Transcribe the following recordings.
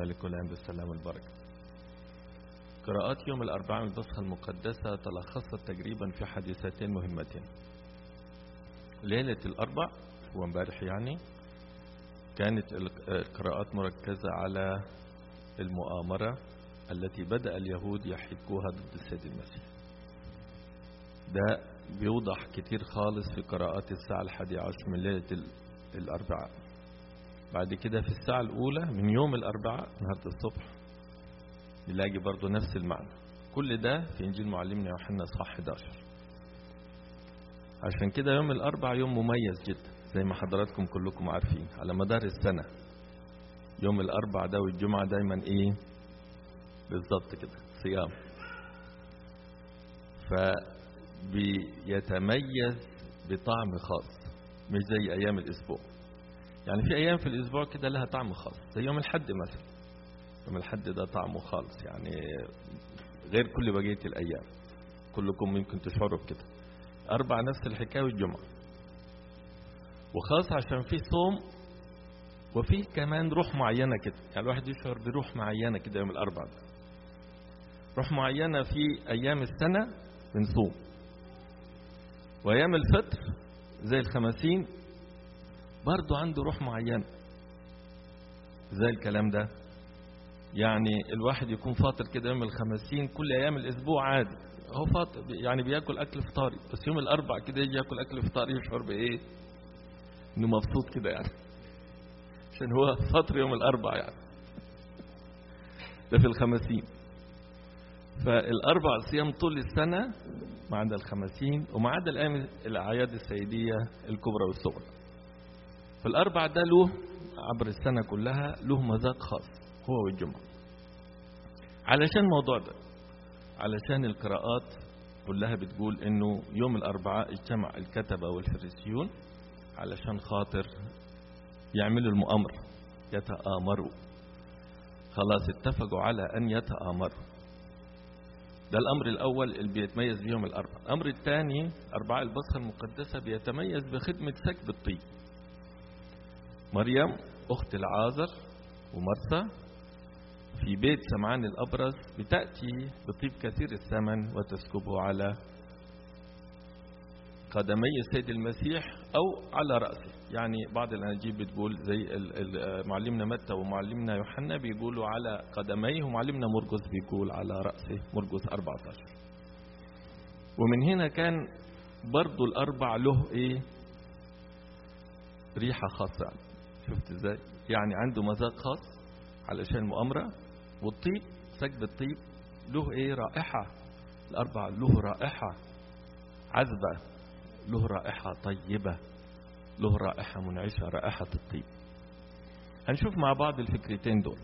ذلك الآن بالسلام والبركة قراءات يوم الأربعاء من البصخة المقدسة تلخصت تقريبا في حديثتين مهمتين ليلة الأربع هو امبارح يعني كانت القراءات مركزة على المؤامرة التي بدأ اليهود يحكوها ضد السيد المسيح ده بيوضح كتير خالص في قراءات الساعة الحادية عشر من ليلة الأربعاء بعد كده في الساعة الأولى من يوم الأربعاء النهاردة الصبح نلاقي برضو نفس المعنى كل ده في إنجيل معلمنا يوحنا صح 11 عشان كده يوم الأربع يوم مميز جدا زي ما حضراتكم كلكم عارفين على مدار السنة يوم الأربع ده والجمعة دايما إيه بالظبط كده صيام فبيتميز بطعم خاص مش زي أيام الأسبوع يعني في أيام في الأسبوع كده لها طعم خاص زي يوم الحد مثلا يوم الحد ده طعمه خالص يعني غير كل بقية الأيام كلكم ممكن تشعروا بكده أربع نفس الحكاية والجمعة وخاص عشان في صوم وفيه كمان روح معينة كده يعني الواحد يشعر بروح معينة كده يوم الأربع ده روح معينة في أيام السنة بنصوم وأيام الفطر زي الخمسين برضو عنده روح معينة زي الكلام ده يعني الواحد يكون فاطر كده يوم الخمسين كل أيام الأسبوع عادي هو فاطر يعني بياكل أكل فطاري بس يوم الأربع كده يجي ياكل أكل فطاري يشعر بإيه إنه مبسوط كده يعني عشان هو فطر يوم الأربع يعني ده في الخمسين فالأربع صيام طول السنة ما عدا الخمسين وما عدا الأيام الأعياد السيدية الكبرى والصغرى فالأربع ده له عبر السنة كلها له مذاق خاص هو والجمعة علشان الموضوع ده علشان القراءات كلها بتقول انه يوم الاربعاء اجتمع الكتبة والفريسيون علشان خاطر يعملوا المؤامرة يتآمروا خلاص اتفقوا على ان يتآمروا ده الامر الاول اللي بيتميز بيوم الاربعاء الامر الثاني اربعاء البصخة المقدسة بيتميز بخدمة سكب الطيب مريم اخت العازر ومرثا في بيت سمعان الأبرز بتأتي بطيب كثير الثمن وتسكبه على قدمي السيد المسيح أو على رأسه يعني بعض الأناجيل بتقول زي معلمنا متى ومعلمنا يوحنا بيقولوا على قدميه ومعلمنا مرقس بيقول على رأسه مرقس 14 ومن هنا كان برضو الأربع له إيه ريحة خاصة شفت ازاي يعني عنده مذاق خاص علشان مؤامرة والطيب سكب الطيب له ايه رائحة الأربع له رائحة عذبة له رائحة طيبة له رائحة منعشة رائحة الطيب هنشوف مع بعض الفكرتين دول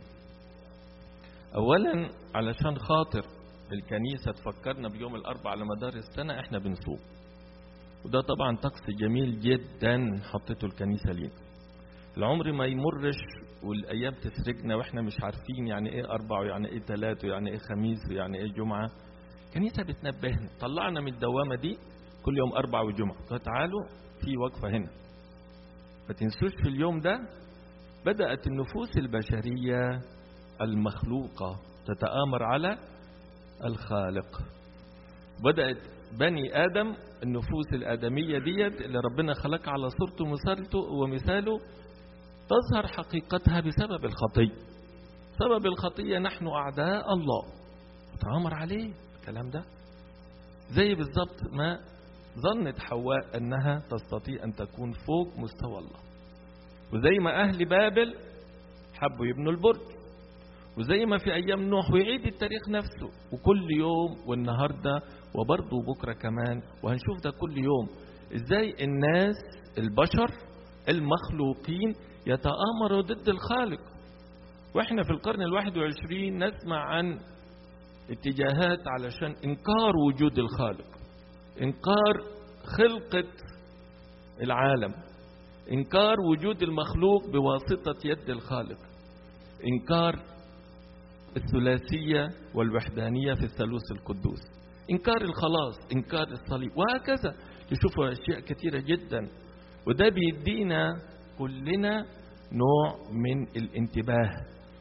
أولا علشان خاطر الكنيسة تفكرنا بيوم الأربع على مدار السنة احنا بنصوم وده طبعا طقس جميل جدا حطته الكنيسة لينا العمر ما يمرش والايام تسرقنا واحنا مش عارفين يعني ايه اربع ويعني ايه ثلاث ويعني ايه خميس ويعني ايه جمعه كنيسه بتنبهنا طلعنا من الدوامه دي كل يوم اربع وجمعه تعالوا في وقفه هنا ما تنسوش في اليوم ده بدات النفوس البشريه المخلوقه تتامر على الخالق بدات بني ادم النفوس الادميه ديت اللي ربنا خلقها على صورته ومثالته ومثاله تظهر حقيقتها بسبب الخطية سبب الخطية نحن أعداء الله تآمر عليه الكلام ده زي بالظبط ما ظنت حواء أنها تستطيع أن تكون فوق مستوى الله وزي ما أهل بابل حبوا يبنوا البرج وزي ما في أيام نوح ويعيد التاريخ نفسه وكل يوم والنهاردة وبرضه بكرة كمان وهنشوف ده كل يوم إزاي الناس البشر المخلوقين يتآمروا ضد الخالق واحنا في القرن الواحد وعشرين نسمع عن اتجاهات علشان انكار وجود الخالق انكار خلقة العالم انكار وجود المخلوق بواسطة يد الخالق انكار الثلاثية والوحدانية في الثالوث القدوس انكار الخلاص انكار الصليب وهكذا تشوفوا اشياء كثيرة جدا وده بيدينا كلنا نوع من الانتباه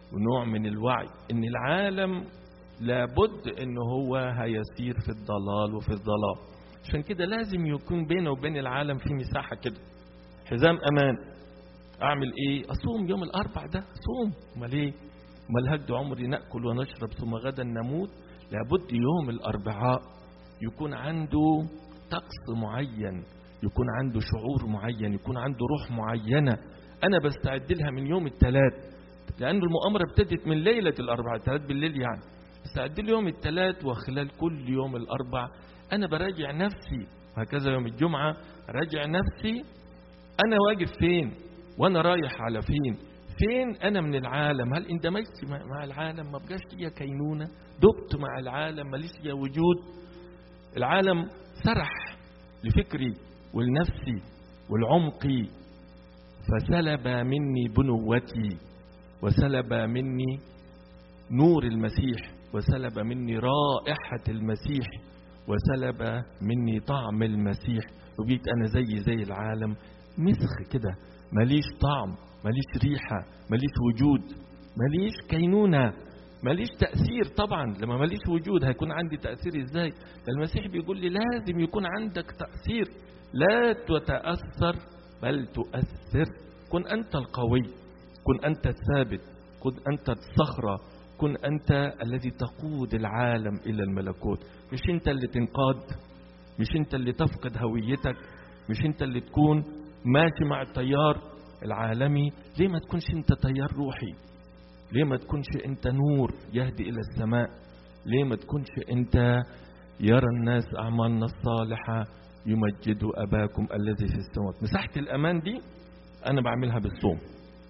ونوع من الوعي ان العالم لابد ان هو هيسير في الضلال وفي الظلام عشان كده لازم يكون بينه وبين العالم في مساحة كده حزام امان اعمل ايه اصوم يوم الاربع ده صوم امال ايه امال هجد عمري ناكل ونشرب ثم غدا نموت لابد يوم الاربعاء يكون عنده طقس معين يكون عنده شعور معين يكون عنده روح معينة أنا بستعد لها من يوم الثلاث لأن المؤامرة ابتدت من ليلة الأربعاء الثلاث بالليل يعني استعد لي يوم الثلاث وخلال كل يوم الأربع أنا براجع نفسي وهكذا يوم الجمعة راجع نفسي أنا واقف فين وأنا رايح على فين فين أنا من العالم هل اندمجت مع العالم ما بقاش ليا كينونة دبت مع العالم ماليش ليا وجود العالم سرح لفكري ولنفسي ولعمقي فسلب مني بنوتي وسلب مني نور المسيح وسلب مني رائحة المسيح وسلب مني طعم المسيح وبقيت أنا زي زي العالم مسخ كده ماليش طعم ماليش ريحة ماليش وجود ماليش كينونة ماليش تأثير طبعا لما ماليش وجود هيكون عندي تأثير ازاي المسيح بيقول لي لازم يكون عندك تأثير لا تتأثر بل تؤثر كن أنت القوي كن أنت الثابت كن أنت الصخرة كن أنت الذي تقود العالم إلى الملكوت مش أنت اللي تنقاد مش أنت اللي تفقد هويتك مش أنت اللي تكون ماشي مع التيار العالمي ليه ما تكونش أنت تيار روحي ليه ما تكونش أنت نور يهدي إلى السماء ليه ما تكونش أنت يرى الناس أعمالنا الصالحة يمجدوا أباكم الذي في السماوات مساحة الأمان دي أنا بعملها بالصوم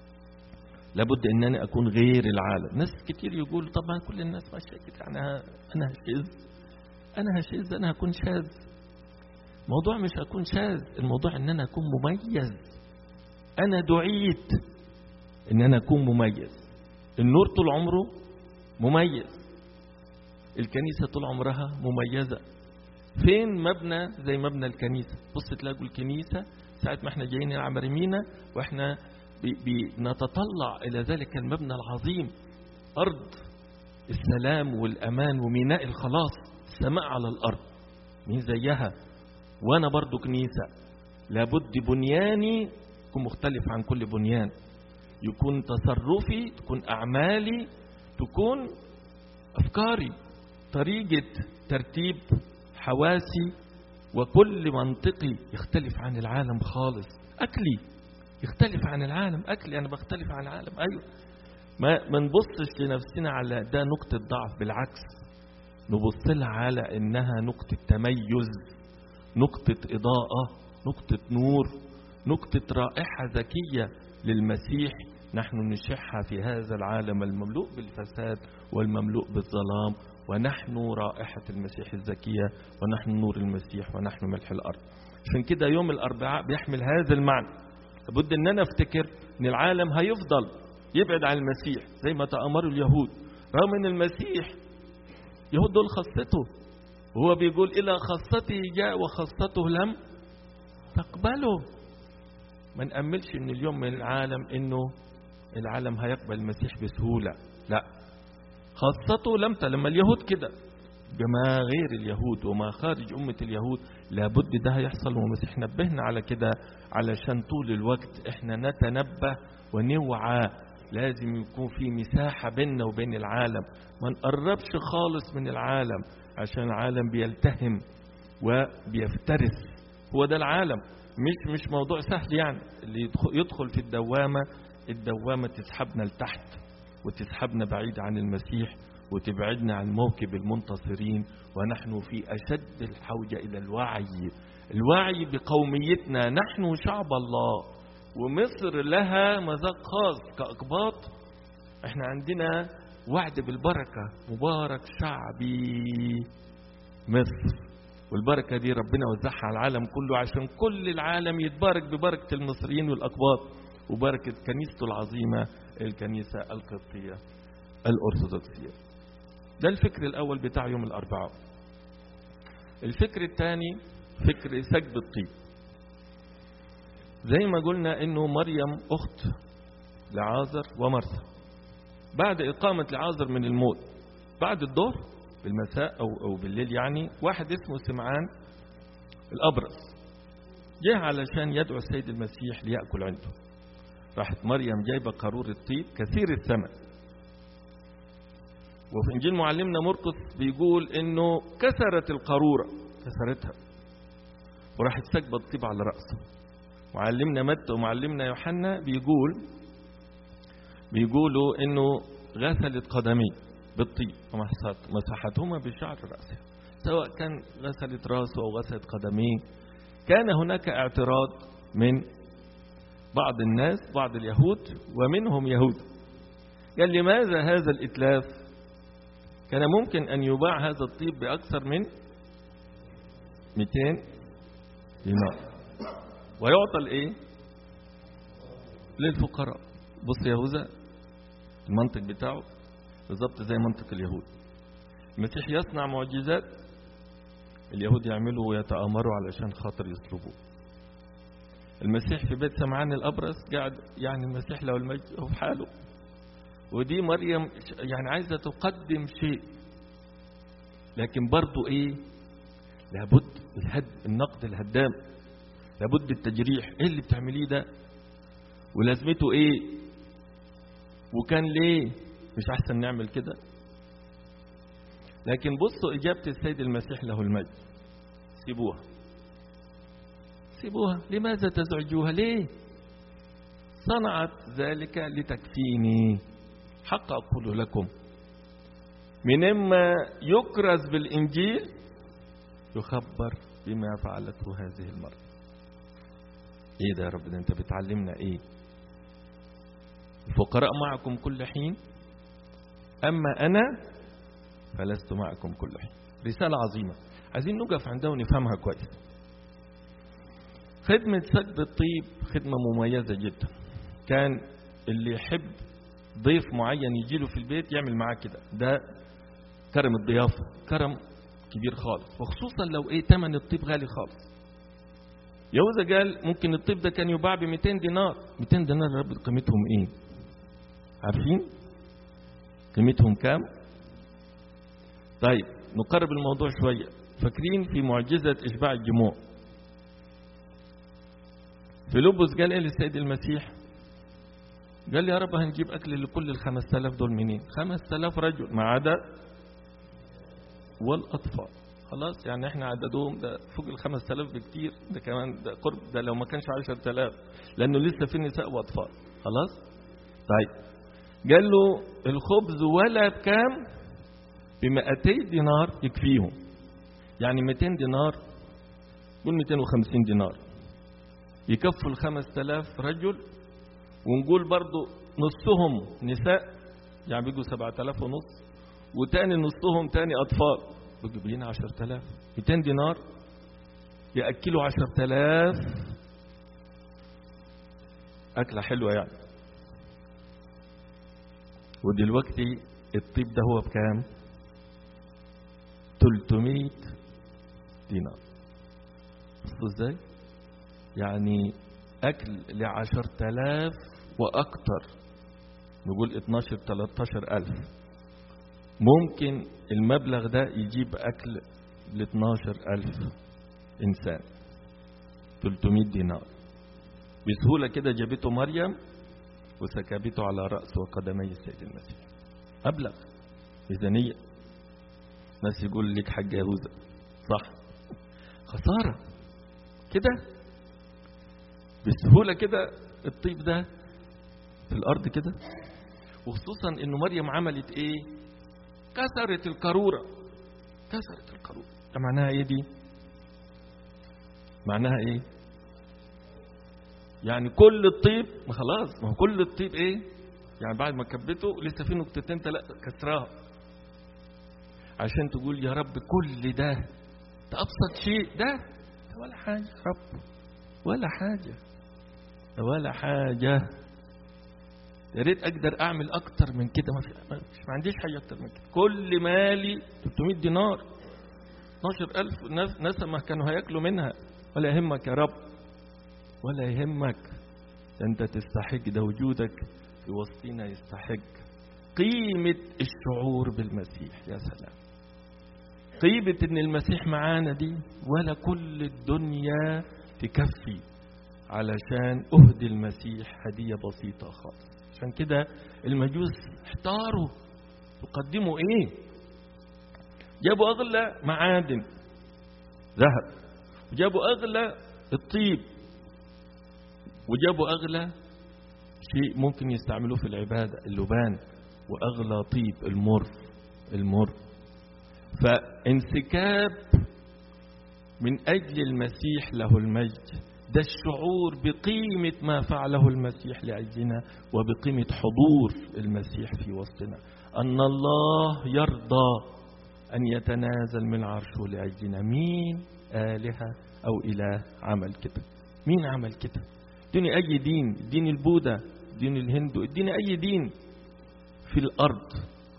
لابد ان انا اكون غير العالم ناس كتير يقول طبعا كل الناس ماشيه كده انا انا هشذ انا هشذ انا هكون شاذ الموضوع مش هكون شاذ الموضوع ان انا اكون مميز انا دعيت ان انا اكون مميز النور طول عمره مميز الكنيسه طول عمرها مميزه فين مبنى زي مبنى الكنيسه بص تلاقوا الكنيسه ساعه ما احنا جايين على مريمينا واحنا بنتطلع إلى ذلك المبنى العظيم أرض السلام والأمان وميناء الخلاص السماء على الأرض مين زيها وأنا برضو كنيسة لابد بنياني يكون مختلف عن كل بنيان يكون تصرفي تكون أعمالي تكون أفكاري طريقة ترتيب حواسي وكل منطقي يختلف عن العالم خالص أكلي يختلف عن العالم أكلي أنا بختلف عن العالم أيوة ما ما نبصش لنفسنا على ده نقطة ضعف بالعكس نبص لها على إنها نقطة تميز نقطة إضاءة نقطة نور نقطة رائحة ذكية للمسيح نحن نشحها في هذا العالم المملوء بالفساد والمملوء بالظلام ونحن رائحة المسيح الزكية ونحن نور المسيح ونحن ملح الأرض عشان كده يوم الأربعاء بيحمل هذا المعنى لابد ان انا افتكر ان العالم هيفضل يبعد عن المسيح زي ما تأمروا اليهود رغم ان المسيح يهود دول خاصته وهو بيقول الى خاصته جاء وخاصته لم تقبله ما نأملش ان اليوم من العالم انه العالم هيقبل المسيح بسهولة لا خاصته لم لما اليهود كده ما غير اليهود وما خارج أمة اليهود لابد ده هيحصل والمسيح نبهنا على كده علشان طول الوقت احنا نتنبه ونوعى لازم يكون في مساحة بيننا وبين العالم ما نقربش خالص من العالم عشان العالم بيلتهم وبيفترس هو ده العالم مش مش موضوع سهل يعني اللي يدخل في الدوامة الدوامة تسحبنا لتحت وتسحبنا بعيد عن المسيح وتبعدنا عن موكب المنتصرين ونحن في أشد الحوجة إلى الوعي الوعي بقوميتنا نحن شعب الله ومصر لها مذاق خاص كأقباط احنا عندنا وعد بالبركة مبارك شعبي مصر والبركة دي ربنا وزعها على العالم كله عشان كل العالم يتبارك ببركة المصريين والأقباط وبركة كنيسته العظيمة الكنيسة القبطية الأرثوذكسية ده الفكر الأول بتاع يوم الأربعاء الفكر الثاني فكر سجد الطيب زي ما قلنا انه مريم اخت لعازر ومرثا بعد إقامة لعازر من الموت بعد الظهر بالمساء أو, أو بالليل يعني واحد اسمه سمعان الأبرص جه علشان يدعو السيد المسيح ليأكل عنده راحت مريم جايبة قارورة طيب كثير الثمن وفي إنجيل معلمنا مرقس بيقول إنه كسرت القارورة كسرتها وراحت سكبة الطيب على رأسه معلمنا متى ومعلمنا يوحنا بيقول بيقولوا إنه غسلت قدميه بالطيب ومسحتهما بشعر رأسه سواء كان غسلت رأسه أو غسلت قدميه كان هناك اعتراض من بعض الناس بعض اليهود ومنهم يهود قال لماذا هذا الإتلاف كان ممكن أن يباع هذا الطيب بأكثر من 200 دينار ويعطى الايه للفقراء بص يهوذا المنطق بتاعه بالظبط زي منطق اليهود المسيح يصنع معجزات اليهود يعملوا ويتآمروا علشان خاطر يطلبوه المسيح في بيت سمعان الأبرص قاعد يعني المسيح له المجد هو في حاله ودي مريم يعني عايزة تقدم شيء لكن برضو ايه لابد الهد النقد الهدام لابد التجريح ايه اللي بتعمليه ده ولازمته ايه وكان ليه مش احسن نعمل كده لكن بصوا اجابة السيد المسيح له المجد سيبوها سيبوها لماذا تزعجوها ليه صنعت ذلك لتكفيني حق أقول لكم من إما يكرز بالإنجيل يخبر بما فعلته هذه المرة ايه ده يا رب ده انت بتعلمنا ايه الفقراء معكم كل حين اما انا فلست معكم كل حين رسالة عظيمة عايزين نقف عندها ونفهمها كويس خدمة سجد الطيب خدمة مميزة جدا كان اللي يحب ضيف معين يجيله في البيت يعمل معاه كده ده كرم الضيافة كرم كبير خالص وخصوصا لو ايه تمن الطيب غالي خالص يهوذا قال ممكن الطيب ده كان يباع ب 200 دينار 200 دينار يا رب قيمتهم ايه عارفين قيمتهم كام طيب نقرب الموضوع شوية فاكرين في معجزة إشباع الجموع فيلبس قال ايه للسيد المسيح قال لي يا رب هنجيب أكل لكل الخمس تلاف دول منين خمس تلاف رجل ما عدا والأطفال خلاص يعني احنا عددهم ده فوق الخمس تلاف بكتير ده كمان ده قرب ده لو ما كانش عشر تلاف لأنه لسه في نساء وأطفال خلاص طيب قال له الخبز ولا بكام بمئتي دينار يكفيهم يعني 200 دينار قول 250 دينار يكفوا الخمس تلاف رجل ونقول برضو نصهم نساء يعني بيجوا سبعة آلاف ونص وتاني نصهم تاني أطفال بيجوا بينا عشر تلاف 200 دينار يأكلوا عشر تلاف أكلة حلوة يعني ودلوقتي الطيب ده هو بكام 300 دينار بصوا ازاي يعني أكل لعشر تلاف وأكتر نقول 12 13 ألف ممكن المبلغ ده يجيب أكل ل 12 ألف إنسان 300 دينار بسهولة كده جابته مريم وسكبته على رأس وقدمي السيد المسيح أبلغ ميزانية ناس يقول لك حاج يهوذا صح خسارة كده بسهولة كده الطيب ده في الأرض كده وخصوصا إنه مريم عملت إيه كسرت القارورة كسرت القارورة ده معناها إيه دي معناها إيه يعني كل الطيب ما خلاص ما هو كل الطيب إيه يعني بعد ما كبته لسه في نقطتين ثلاثة كسراها عشان تقول يا رب كل ده ده أبسط شيء ده ده ولا حاجة يا رب ولا حاجة ولا حاجة يا ريت أقدر أعمل أكتر من كده ما, في مش ما عنديش حاجة أكتر من كده كل مالي 300 دينار 12000 ناس نسمة كانوا هياكلوا منها ولا يهمك يا رب ولا يهمك ده أنت تستحق ده وجودك في وسطينا يستحق قيمة الشعور بالمسيح يا سلام قيمة ان المسيح معانا دي ولا كل الدنيا تكفي علشان اهدي المسيح هدية بسيطة خالص عشان كده المجوس احتاروا يقدموا ايه جابوا اغلى معادن ذهب وجابوا اغلى الطيب وجابوا اغلى شيء ممكن يستعملوه في العبادة اللبان واغلى طيب المر المر فانسكاب من اجل المسيح له المجد ده الشعور بقيمة ما فعله المسيح لأجلنا وبقيمة حضور المسيح في وسطنا أن الله يرضى أن يتنازل من عرشه لأجلنا مين آلهة أو إله عمل كده مين عمل كده اديني أي دين دين البوذا دين الهندو اديني أي دين في الأرض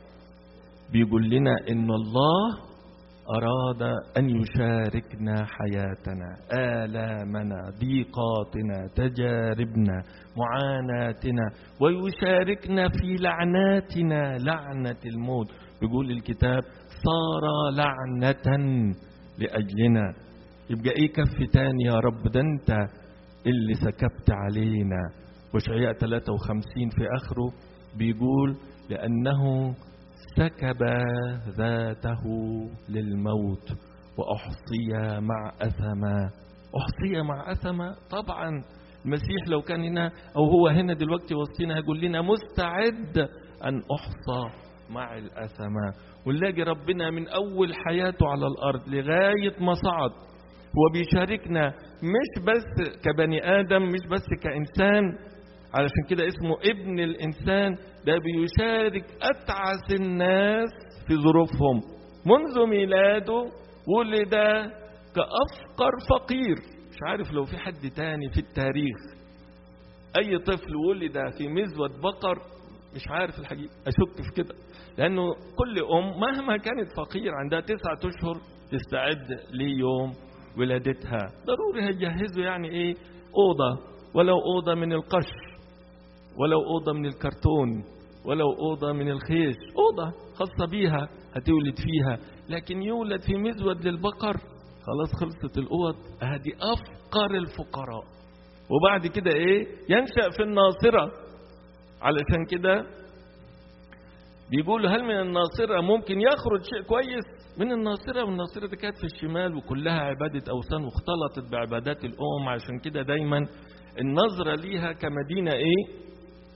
بيقول لنا إن الله أراد أن يشاركنا حياتنا آلامنا ضيقاتنا تجاربنا معاناتنا ويشاركنا في لعناتنا لعنة الموت بيقول الكتاب صار لعنة لأجلنا يبقى إيه كف تاني يا رب ده أنت اللي سكبت علينا وشعياء 53 في آخره بيقول لأنه سكب ذاته للموت وأحصي مع أثما أحصي مع أثما طبعا المسيح لو كان هنا أو هو هنا دلوقتي وسطنا هيقول لنا مستعد أن أحصى مع الأثما ونلاقي ربنا من أول حياته على الأرض لغاية ما صعد هو بيشاركنا مش بس كبني آدم مش بس كإنسان علشان كده اسمه ابن الإنسان ده بيشارك أتعس الناس في ظروفهم منذ ميلاده ولد كأفقر فقير مش عارف لو في حد تاني في التاريخ أي طفل ولد في مزود بقر مش عارف الحقيقة أشك في كده لأنه كل أم مهما كانت فقير عندها تسعة أشهر تستعد ليوم ولادتها ضروري هيجهزوا يعني إيه أوضة ولو أوضة من القش ولو أوضة من الكرتون ولو أوضة من الخيش أوضة خاصة بيها هتولد فيها لكن يولد في مزود للبقر خلاص خلصت الأوض هذه أفقر الفقراء وبعد كده إيه ينشأ في الناصرة علشان كده بيقولوا هل من الناصرة ممكن يخرج شيء كويس من الناصرة والناصرة دي كانت في الشمال وكلها عبادة أوثان واختلطت بعبادات الأم عشان كده دايما النظرة ليها كمدينة إيه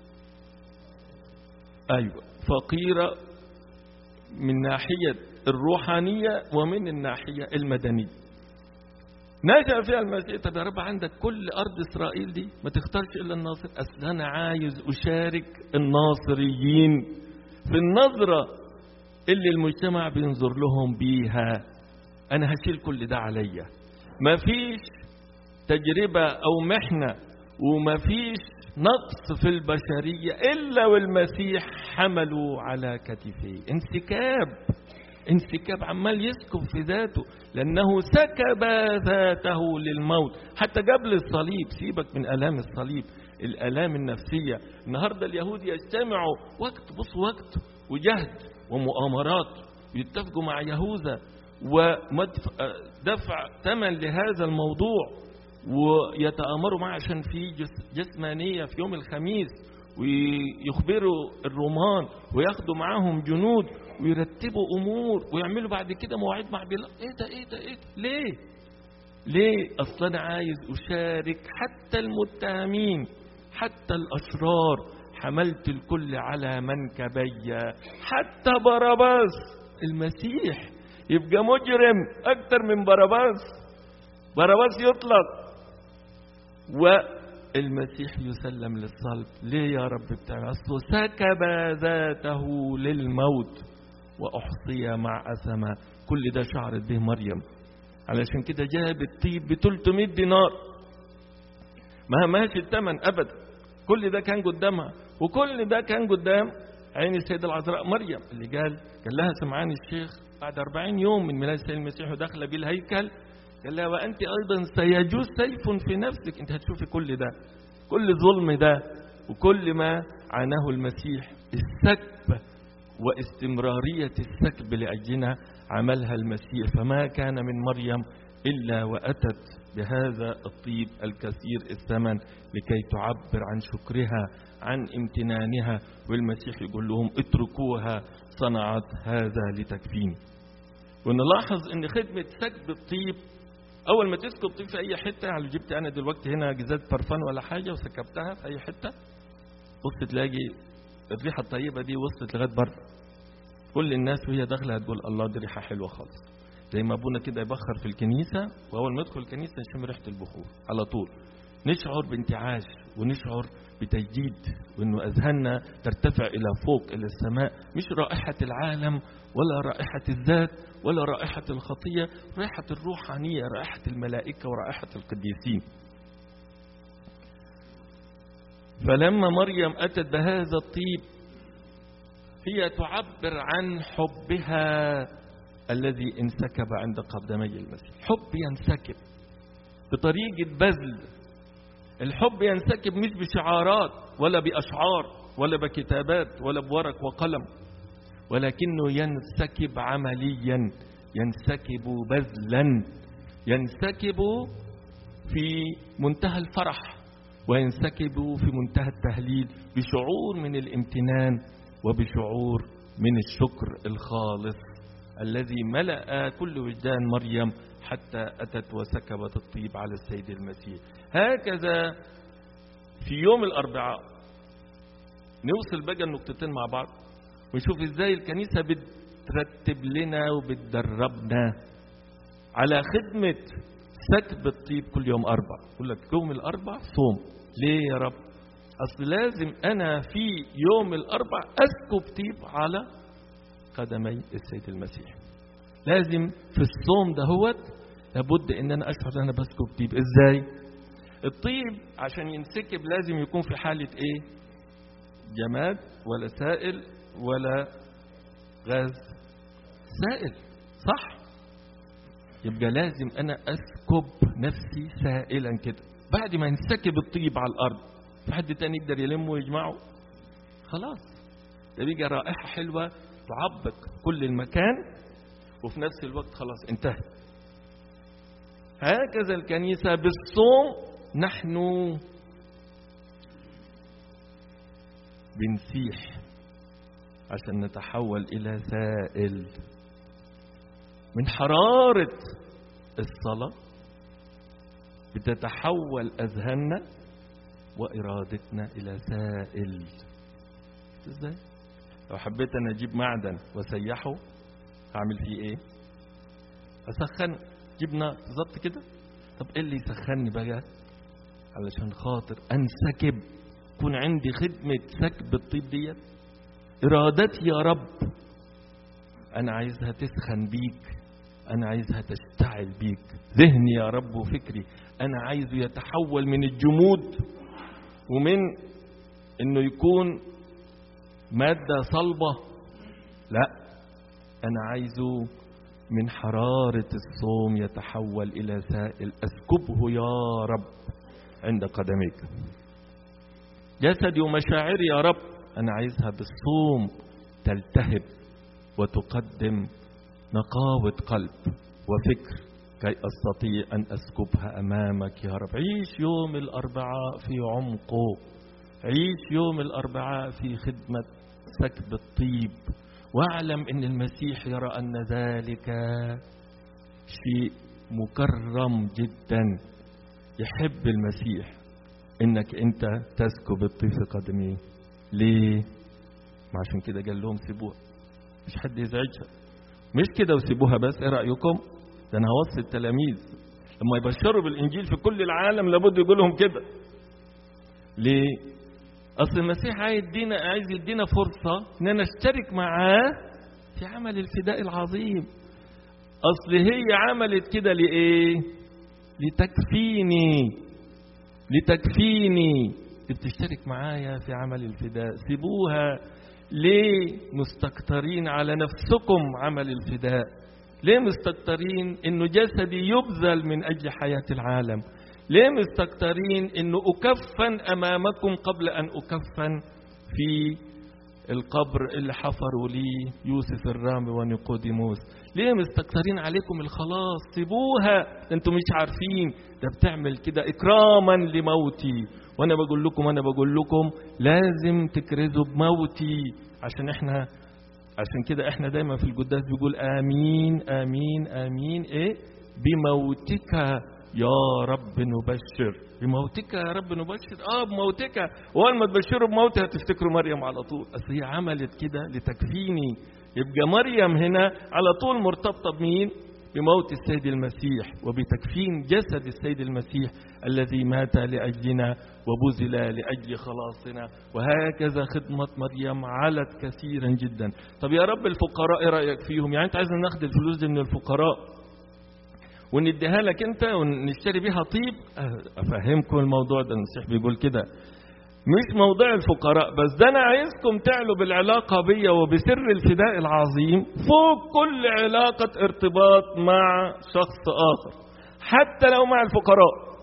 أيوة فقيرة من ناحية الروحانية ومن الناحية المدنية نشأ فيها المسيح طب يا رب عندك كل أرض إسرائيل دي ما تختارش إلا الناصر أصل أنا عايز أشارك الناصريين في النظرة اللي المجتمع بينظر لهم بيها أنا هشيل كل ده عليا مفيش تجربة أو محنة ومفيش نقص في البشرية إلا والمسيح حملوا على كتفيه انسكاب انسكاب عمال يسكب في ذاته لأنه سكب ذاته للموت حتى قبل الصليب سيبك من ألام الصليب الألام النفسية النهاردة اليهود يجتمعوا وقت بص وقت وجهد ومؤامرات يتفقوا مع يهوذا ودفع ثمن لهذا الموضوع ويتآمروا معه عشان في جسمانية في يوم الخميس ويخبروا الرومان وياخدوا معاهم جنود ويرتبوا أمور ويعملوا بعد كده مواعيد مع بلاد إيه ده إيه ده إيه ده ليه ليه أصلا أنا عايز أشارك حتى المتهمين حتى الأشرار حملت الكل على منكبي حتى باراباس المسيح يبقى مجرم أكتر من باراباس باراباس يطلق والمسيح يسلم للصلب ليه يا رب بتاعي أصله سكب ذاته للموت وأحصي مع أثمة كل ده شعرت به مريم علشان كده جاب الطيب ب 300 دينار ما ماشي الثمن أبدا كل ده كان قدامها وكل ده كان قدام عين السيدة العذراء مريم اللي قال قال لها سمعان الشيخ بعد أربعين يوم من ميلاد السيد المسيح وداخله بالهيكل قال لها وأنت أيضا سيجوز سيف في نفسك أنت هتشوفي كل ده كل ظلم ده وكل ما عاناه المسيح السكب واستمرارية السكب لأجلنا عملها المسيح فما كان من مريم إلا وأتت بهذا الطيب الكثير الثمن لكي تعبر عن شكرها عن امتنانها والمسيح يقول لهم اتركوها صنعت هذا لتكفيني ونلاحظ ان خدمة سكب الطيب اول ما تسكب طيب في اي حتة يعني جبت انا دلوقتي هنا جزاز برفان ولا حاجة وسكبتها في اي حتة بص تلاقي الريحة الطيبة دي وصلت لغاية بره كل الناس وهي داخلة هتقول الله دي ريحة حلوة خالص زي ما ابونا كده يبخر في الكنيسة واول ما يدخل الكنيسة نشم ريحة البخور على طول نشعر بانتعاش ونشعر بتجديد وانه اذهاننا ترتفع الى فوق الى السماء مش رائحة العالم ولا رائحة الذات ولا رائحة الخطية رائحة الروحانية رائحة الملائكة ورائحة القديسين فلما مريم أتت بهذا الطيب هي تعبر عن حبها الذي انسكب عند قدمي المسيح حب ينسكب بطريقة بذل الحب ينسكب مش بشعارات ولا بأشعار ولا بكتابات ولا بورق وقلم ولكنه ينسكب عمليا ينسكب بذلا ينسكب في منتهى الفرح وينسكب في منتهى التهليل بشعور من الامتنان وبشعور من الشكر الخالص الذي ملأ كل وجدان مريم حتى أتت وسكبت الطيب على السيد المسيح هكذا في يوم الأربعاء نوصل بقى النقطتين مع بعض ونشوف ازاي الكنيسة بترتب لنا وبتدربنا على خدمة سكب الطيب كل يوم أربع يقول لك يوم الأربع صوم ليه يا رب أصل لازم أنا في يوم الأربع أسكب طيب على قدمي السيد المسيح لازم في الصوم دهوت لابد ان انا اشعر ان انا بسكب طيب ازاي الطيب عشان ينسكب لازم يكون في حالة ايه جماد ولا سائل ولا غاز سائل صح يبقى لازم انا اسكب نفسي سائلا كده بعد ما ينسكب الطيب على الارض في حد تاني يقدر يلمه ويجمعه خلاص ده بيجي رائحة حلوة تعبق كل المكان وفي نفس الوقت خلاص انتهت هكذا الكنيسة بالصوم نحن بنسيح عشان نتحول إلى سائل من حرارة الصلاة بتتحول أذهاننا وإرادتنا إلى سائل ازاي؟ لو حبيت أنا أجيب معدن وسيحه هعمل فيه إيه؟ أسخن جبنا بالظبط كده طب إيه اللي يسخني بقى؟ علشان خاطر أنسكب يكون عندي خدمة سكب الطيب ديت إرادتي يا رب أنا عايزها تسخن بيك أنا عايزها تشتعل بيك ذهني يا رب وفكري أنا عايزه يتحول من الجمود ومن إنه يكون مادة صلبة لا أنا عايزه من حرارة الصوم يتحول إلى سائل أسكبه يا رب عند قدميك جسدي ومشاعري يا رب أنا عايزها بالصوم تلتهب وتقدم نقاوة قلب وفكر كي أستطيع أن أسكبها أمامك يا رب عيش يوم الأربعاء في عمقه عيش يوم الأربعاء في خدمة سكب الطيب واعلم أن المسيح يرى أن ذلك شيء مكرم جدا يحب المسيح انك انت تسكب الطيب في قدميه ليه ما عشان كده قال لهم سيبوها مش حد يزعجها مش كده وسيبوها بس ايه رايكم ده انا هوصي التلاميذ لما يبشروا بالانجيل في كل العالم لابد يقول لهم كده ليه اصل المسيح عايز يدينا عايز يدينا فرصه ان نشترك معاه في عمل الفداء العظيم اصل هي عملت كده لايه لتكفيني لتكفيني بتشترك معايا في عمل الفداء سيبوها ليه مستكترين على نفسكم عمل الفداء ليه مستكترين انه جسدي يبذل من اجل حياة العالم ليه مستكترين انه اكفن امامكم قبل ان اكفن في القبر اللي حفروا ليه يوسف الرامي ونيقوديموس ليه مستكترين عليكم الخلاص سيبوها انتوا مش عارفين ده بتعمل كده اكراما لموتي وانا بقول لكم انا بقول لكم لازم تكرزوا بموتي عشان احنا عشان كده احنا دايما في القداس بيقول امين امين امين ايه بموتك يا رب نبشر بموتك يا رب نبشر اه بموتك واول ما تبشروا بموتي هتفتكروا مريم على طول اصل هي عملت كده لتكفيني يبقى مريم هنا على طول مرتبطه بمين بموت السيد المسيح وبتكفين جسد السيد المسيح الذي مات لاجلنا وبذل لاجل خلاصنا وهكذا خدمه مريم علت كثيرا جدا طب يا رب الفقراء ايه رايك فيهم يعني انت عايزنا ناخد الفلوس دي من الفقراء ونديها لك انت ونشتري بيها طيب افهمكم الموضوع ده المسيح بيقول كده مش موضوع الفقراء بس ده انا عايزكم تعلوا بالعلاقه بيا وبسر الفداء العظيم فوق كل علاقه ارتباط مع شخص اخر حتى لو مع الفقراء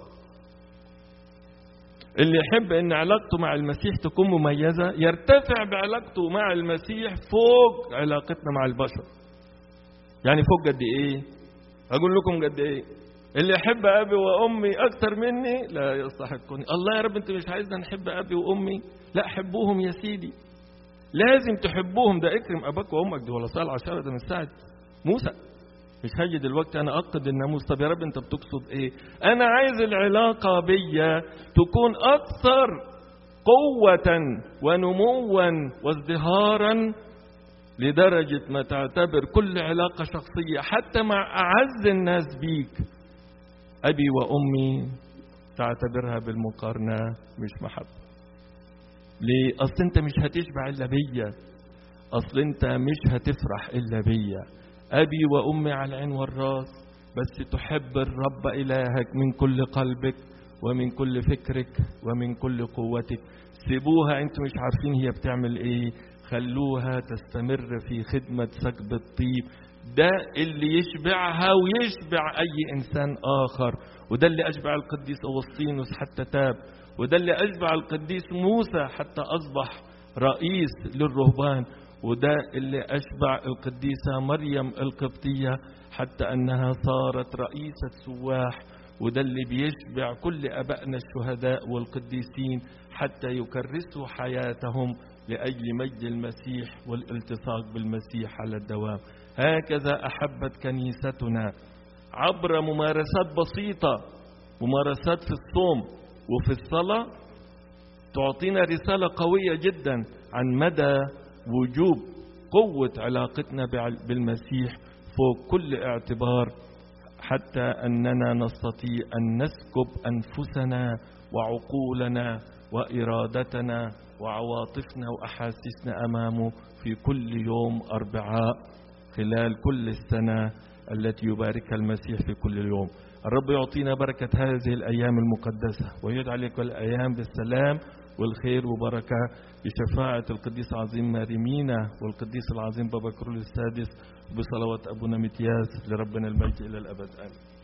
اللي يحب ان علاقته مع المسيح تكون مميزه يرتفع بعلاقته مع المسيح فوق علاقتنا مع البشر يعني فوق قد ايه اقول لكم قد ايه اللي يحب ابي وامي اكتر مني لا يستحقني الله يا رب انت مش عايزنا نحب ابي وامي لا حبوهم يا سيدي لازم تحبوهم ده اكرم اباك وامك دي ولا سال عشرة ده من ساعه موسى مش هاجي دلوقتي انا اقد الناموس طب يا رب انت بتقصد ايه انا عايز العلاقه بيا تكون اكثر قوه ونموا وازدهارا لدرجة ما تعتبر كل علاقة شخصية حتى مع أعز الناس بيك أبي وأمي تعتبرها بالمقارنة مش محبة ليه؟ أصل أنت مش هتشبع إلا بيا أصل أنت مش هتفرح إلا بيا أبي وأمي على العين والراس بس تحب الرب إلهك من كل قلبك ومن كل فكرك ومن كل قوتك سيبوها أنتوا مش عارفين هي بتعمل إيه خلوها تستمر في خدمة سكب الطيب ده اللي يشبعها ويشبع أي إنسان آخر وده اللي أشبع القديس أوسطينوس حتى تاب وده اللي أشبع القديس موسى حتى أصبح رئيس للرهبان وده اللي أشبع القديسة مريم القبطية حتى أنها صارت رئيسة سواح وده اللي بيشبع كل أبائنا الشهداء والقديسين حتى يكرسوا حياتهم لأجل مجد المسيح والالتصاق بالمسيح على الدوام هكذا أحبت كنيستنا عبر ممارسات بسيطة ممارسات في الصوم وفي الصلاة تعطينا رسالة قوية جدا عن مدى وجوب قوة علاقتنا بالمسيح فوق كل اعتبار حتى أننا نستطيع أن نسكب أنفسنا وعقولنا وإرادتنا وعواطفنا وأحاسيسنا أمامه في كل يوم أربعاء خلال كل السنة التي يباركها المسيح في كل يوم الرب يعطينا بركة هذه الأيام المقدسة ويجعل كل الأيام بالسلام والخير وبركة بشفاعة القديس العظيم ماريمينا والقديس العظيم بابا كرول السادس بصلوات أبونا متياس لربنا المجد إلى الأبد آمين